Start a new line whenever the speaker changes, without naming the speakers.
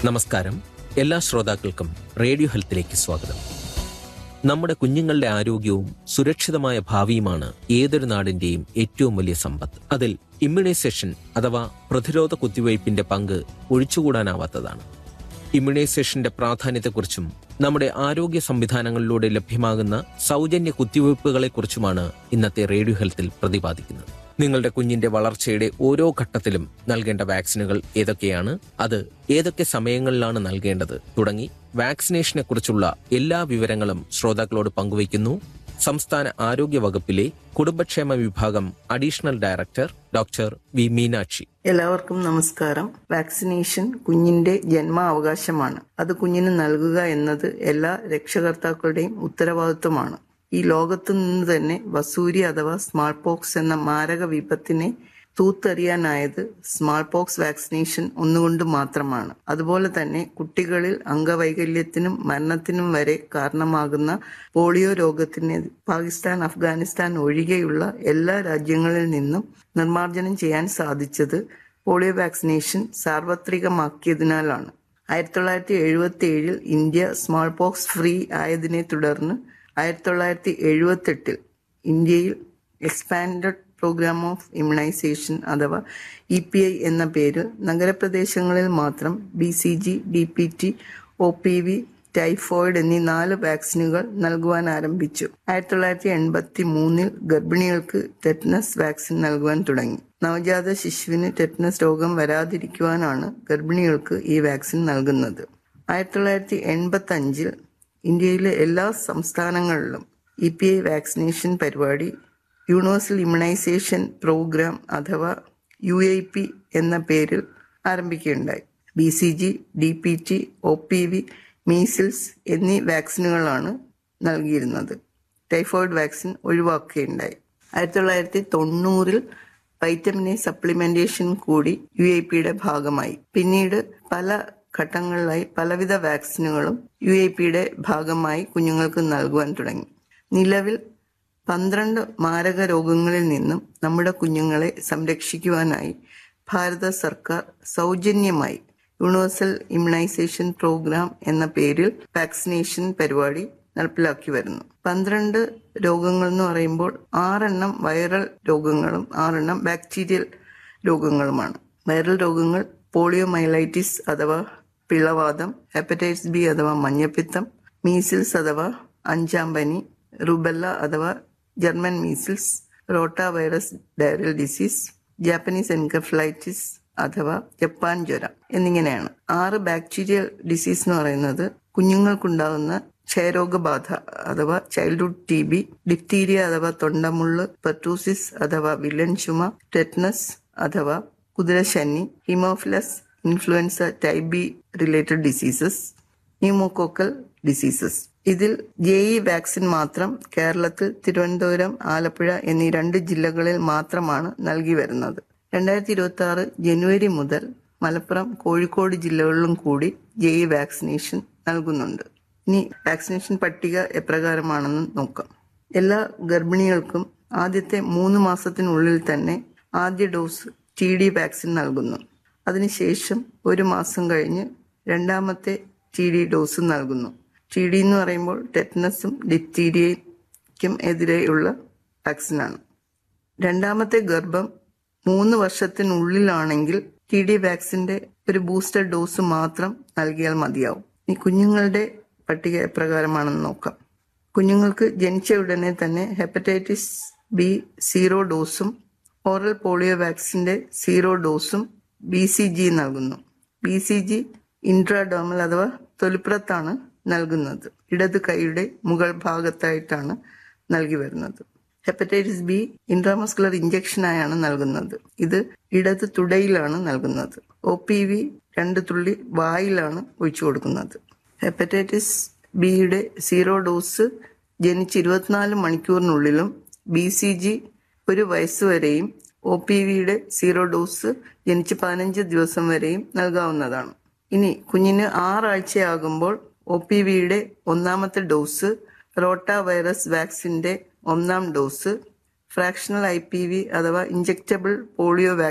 നമസ്കാരം എല്ലാ ശ്രോതാക്കൾക്കും റേഡിയോ ഹെൽത്തിലേക്ക് സ്വാഗതം നമ്മുടെ കുഞ്ഞുങ്ങളുടെ ആരോഗ്യവും സുരക്ഷിതമായ ഭാവിയുമാണ് ഏതൊരു നാടിന്റെയും ഏറ്റവും വലിയ സമ്പത്ത് അതിൽ ഇമ്മ്യൂണൈസേഷൻ അഥവാ പ്രതിരോധ കുത്തിവയ്പ്പിന്റെ പങ്ക് ഒഴിച്ചുകൂടാനാവാത്തതാണ് ഇമ്മ്യൂണൈസേഷന്റെ പ്രാധാന്യത്തെക്കുറിച്ചും നമ്മുടെ ആരോഗ്യ സംവിധാനങ്ങളിലൂടെ ലഭ്യമാകുന്ന സൗജന്യ കുത്തിവയ്പ്പുകളെക്കുറിച്ചുമാണ് ഇന്നത്തെ റേഡിയോ ഹെൽത്തിൽ പ്രതിപാദിക്കുന്നത് നിങ്ങളുടെ കുഞ്ഞിന്റെ വളർച്ചയുടെ ഓരോ ഘട്ടത്തിലും നൽകേണ്ട വാക്സിനുകൾ ഏതൊക്കെയാണ് അത് ഏതൊക്കെ സമയങ്ങളിലാണ് നൽകേണ്ടത് തുടങ്ങി വാക്സിനേഷനെ കുറിച്ചുള്ള എല്ലാ വിവരങ്ങളും ശ്രോതാക്കളോട് പങ്കുവയ്ക്കുന്നു സംസ്ഥാന ആരോഗ്യ വകുപ്പിലെ കുടുംബക്ഷേമ വിഭാഗം additional director doctor V Meenakshi
എല്ലാവർക്കും നമസ്കാരം വാക്സിനേഷൻ കുഞ്ഞിന്റെ ജന്മാവകാശമാണ് അത് കുഞ്ഞിന് നൽകുക എന്നത് എല്ലാ രക്ഷകർത്താക്കളുടെയും ഉത്തരവാദിത്വമാണ് ഈ ലോകത്തു നിന്ന് തന്നെ വസൂരി അഥവാ സ്മാൾ പോക്സ് എന്ന മാരക വിപത്തിനെ തൂത്തെറിയാനായത് സ്മാൾ പോക്സ് വാക്സിനേഷൻ ഒന്നുകൊണ്ട് മാത്രമാണ് അതുപോലെ തന്നെ കുട്ടികളിൽ അംഗവൈകല്യത്തിനും മരണത്തിനും വരെ കാരണമാകുന്ന പോളിയോ രോഗത്തിന് പാകിസ്ഥാൻ അഫ്ഗാനിസ്ഥാൻ ഒഴികെയുള്ള എല്ലാ രാജ്യങ്ങളിൽ നിന്നും നിർമ്മാർജ്ജനം ചെയ്യാൻ സാധിച്ചത് പോളിയോ വാക്സിനേഷൻ സാർവത്രികമാക്കിയതിനാലാണ് ആയിരത്തി തൊള്ളായിരത്തി എഴുപത്തി ഏഴിൽ ഇന്ത്യ സ്മാൾ പോക്സ് ഫ്രീ ആയതിനെ തുടർന്ന് ആയിരത്തി തൊള്ളായിരത്തി എഴുപത്തി എട്ടിൽ ഇന്ത്യയിൽ എക്സ്പാൻഡഡ് പ്രോഗ്രാം ഓഫ് ഇമ്മ്യൂണൈസേഷൻ അഥവാ ഇ പി ഐ എന്ന പേര് നഗരപ്രദേശങ്ങളിൽ മാത്രം B C G D P T O P V typhoid എന്നീ നാല് വാക്സിനുകൾ നൽകുവാൻ ആരംഭിച്ചു ആയിരത്തി തൊള്ളായിരത്തി എൺപത്തി മൂന്നിൽ ഗർഭിണികൾക്ക് ടെറ്റനസ് വാക്സിൻ നൽകുവാൻ തുടങ്ങി നവജാത ശിശുവിന് ടെറ്റനസ് രോഗം വരാതിരിക്കുവാനാണ് ഗർഭിണികൾക്ക് ഈ വാക്സിൻ നൽകുന്നത് ആയിരത്തി തൊള്ളായിരത്തി എൺപത്തി അഞ്ചിൽ ഇന്ത്യയിലെ എല്ലാ സംസ്ഥാനങ്ങളിലും ഇ പി ഐ വാക്സിനേഷൻ പരിപാടി യൂണിവേഴ്സൽ ഇമ്മ്യൂണൈസേഷൻ പ്രോഗ്രാം അഥവാ യു ഐ പി എന്ന പേരിൽ ആരംഭിക്കുകയുണ്ടായി B C G D P T O P V measles എന്നീ വാക്സിനുകളാണ് നൽകിയിരുന്നത് ടൈഫോയിഡ് വാക്സിൻ ഒഴിവാക്കുകയുണ്ടായി ആയിരത്തി തൊള്ളായിരത്തി തൊണ്ണൂറിൽ വൈറ്റമിൻ എ സപ്ലിമെന്റേഷൻ കൂടി യു ഐ പിയുടെ ഭാഗമായി പിന്നീട് പല ഘട്ടങ്ങളിലായി പലവിധ വാക്സിനുകളും യു ഐ പിയുടെ ഭാഗമായി കുഞ്ഞുങ്ങൾക്ക് നൽകുവാൻ തുടങ്ങി നിലവിൽ പന്ത്രണ്ട് മാരക രോഗങ്ങളിൽ നിന്നും നമ്മുടെ കുഞ്ഞുങ്ങളെ സംരക്ഷിക്കുവാനായി ഭാരത സർക്കാർ സൗജന്യമായി യൂണിവേഴ്സൽ ഇമ്മ്യൂണൈസേഷൻ പ്രോഗ്രാം എന്ന പേരിൽ വാക്സിനേഷൻ പരിപാടി നടപ്പിലാക്കി വരുന്നു പന്ത്രണ്ട് രോഗങ്ങൾ എന്ന് പറയുമ്പോൾ ആറെണ്ണം വൈറൽ രോഗങ്ങളും ആറെണ്ണം ബാക്ടീരിയൽ രോഗങ്ങളുമാണ് വൈറൽ രോഗങ്ങൾ പോളിയോ മൈലൈറ്റിസ് അഥവാ പിളവാദം ഹെപ്പറ്റൈറ്റിസ് ബി അഥവാ മഞ്ഞപ്പിത്തം മീസിൽസ് അഥവാ അഞ്ചാം പനി റുബെല്ല അഥവാ German measles rotavirus diarrhoeal disease Japanese encephalitis അഥവാ ജപ്പാൻ ജ്വരം എന്നിങ്ങനെയാണ് ആറ് ബാക്ടീരിയൽ ഡിസീസ് എന്ന് പറയുന്നത് കുഞ്ഞുങ്ങൾക്കുണ്ടാകുന്ന ക്ഷയരോഗബാധ അഥവാ ചൈൽഡ്ഹുഡ് ടി ബി ഡിപ്തീരിയ അഥവാ തൊണ്ടമുള്ള് പെർട്ടൂസിസ് അഥവാ വില്ലൻ ചുമ ടെറ്റ്നസ് അഥവാ കുതിരശനി haemophilus influenza type B related diseases pneumococcal diseases ഇതിൽ ജെ ഇ വാക്സിൻ മാത്രം കേരളത്തിൽ തിരുവനന്തപുരം ആലപ്പുഴ എന്നീ രണ്ട് ജില്ലകളിൽ മാത്രമാണ് നൽകി വരുന്നത് രണ്ടായിരത്തി ഇരുപത്തി ആറ് ജനുവരി മുതൽ മലപ്പുറം കോഴിക്കോട് ജില്ലകളിലും കൂടി ജെ ഇ വാക്സിനേഷൻ നൽകുന്നുണ്ട് ഇനി വാക്സിനേഷൻ പട്ടിക എപ്രകാരമാണെന്ന് നോക്കാം എല്ലാ ഗർഭിണികൾക്കും ആദ്യത്തെ മൂന്ന് മാസത്തിനുള്ളിൽ തന്നെ ആദ്യ ഡോസ് ടി ഡി വാക്സിൻ നൽകുന്നു അതിനുശേഷം ഒരു മാസം കഴിഞ്ഞ് രണ്ടാമത്തെ ടി ഡി ഡോസ് നൽകുന്നു ടി ഡി എന്ന് പറയുമ്പോൾ ടെറ്റനസും ഡിപ്തീരിയയ്ക്കും എതിരെയുള്ള വാക്സിനാണ് രണ്ടാമത്തെ ഗർഭം മൂന്ന് വർഷത്തിനുള്ളിലാണെങ്കിൽ ടി ഡി വാക്സിന്റെ ഒരു ബൂസ്റ്റർ ഡോസ് മാത്രം നൽകിയാൽ മതിയാവും ഈ കുഞ്ഞുങ്ങളുടെ പട്ടിക എപ്രകാരമാണെന്ന് നോക്കാം കുഞ്ഞുങ്ങൾക്ക് ജനിച്ച ഉടനെ തന്നെ ഹെപ്പറ്റൈറ്റിസ് ബി സീറോ ഡോസും ഓറൽ പോളിയോ വാക്സിന്റെ സീറോ ഡോസും ബി സി ജി നൽകുന്നു ബി സി ജി ഇൻട്രാഡോമൽ അഥവാ തൊലിപ്പുറത്താണ് നൽകുന്നത് ഇടത് കൈയുടെ മുകൾ ഭാഗത്തായിട്ടാണ് നൽകി വരുന്നത് ഹെപ്പറ്റൈറ്റിസ് ബി ഇൻട്രാമസ്കുലർ ഇഞ്ചക്ഷനായാണ് നൽകുന്നത് ഇത് ഇടത് തുടയിലാണ് നൽകുന്നത് ഒ പി വി രണ്ട് തുള്ളി വായിലാണ് ഒഴിച്ചു കൊടുക്കുന്നത് ഹെപ്പറ്റൈറ്റിസ് ബിയുടെ സീറോ ഡോസ് ജനിച്ച് ഇരുപത്തിനാല് മണിക്കൂറിനുള്ളിലും ബി സി ജി ഒരു വയസ്സ് വരെയും ഒ പി വിയുടെ സീറോ ഡോസ് ജനിച്ച് പതിനഞ്ച് ദിവസം വരെയും നൽകാവുന്നതാണ് ഇനി കുഞ്ഞിന് ആറാഴ്ചയാകുമ്പോൾ ഒ പി വിയുടെ ഒന്നാമത്തെ ഡോസ് റോട്ട വൈറസ് വാക്സിന്റെ ഒന്നാം dose fractional I P V അഥവാ ഇഞ്ചക്റ്റബിൾ പോളിയോ